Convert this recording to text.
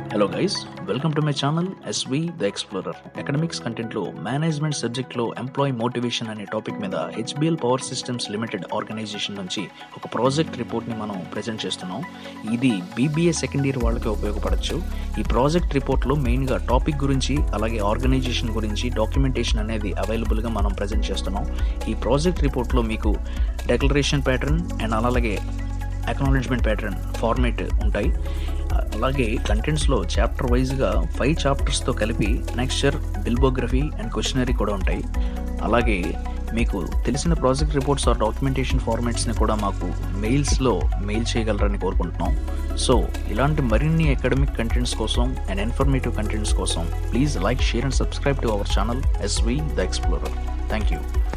hello guys welcome to my channel SV the explorer economics కంటెంట్లో management సబ్జెక్ట్లో employee motivation అనే topic మీద HBL power systems limited organisation నుంచి ఒక project రిపోర్ట్ని మనం ప్రజెంట్ చేస్తున్నాం ఇది బీబీఏ సెకండ్ ఇయర్ వాళ్ళకి ఉపయోగపడచ్చు ఈ ప్రాజెక్ట్ రిపోర్ట్లో మెయిన్గా టాపిక్ గురించి అలాగే ఆర్గనైజేషన్ గురించి డాక్యుమెంటేషన్ అనేది అవైలబుల్గా మనం ప్రజెంట్ చేస్తున్నాం ఈ ప్రాజెక్ట్ రిపోర్ట్లో మీకు డెక్లరేషన్ ప్యాటర్న్ అండ్ అలాగే అక్నాలెడ్జ్మెంట్ ప్యాటర్న్ ఫార్మేట్ ఉంటాయి అలాగే కంటెంట్స్లో చాప్టర్ వైజ్గా ఫైవ్ చాప్టర్స్తో కలిపి నెక్స్చర్ బిల్బోగ్రఫీ అండ్ క్వశ్చనరీ కూడా ఉంటాయి అలాగే మీకు తెలిసిన ప్రాజెక్ట్ రిపోర్ట్స్ ఆర్ డాక్యుమెంటేషన్ ఫార్మాట్స్ని కూడా మాకు మెయిల్స్లో మెయిల్ చేయగలరని కోరుకుంటున్నాం సో ఇలాంటి మరిన్ని అకాడమిక్ కంటెంట్స్ కోసం అండ్ ఇన్ఫర్మేటివ్ కంటెంట్స్ కోసం please like share and subscribe to our channel SV the explorer thank you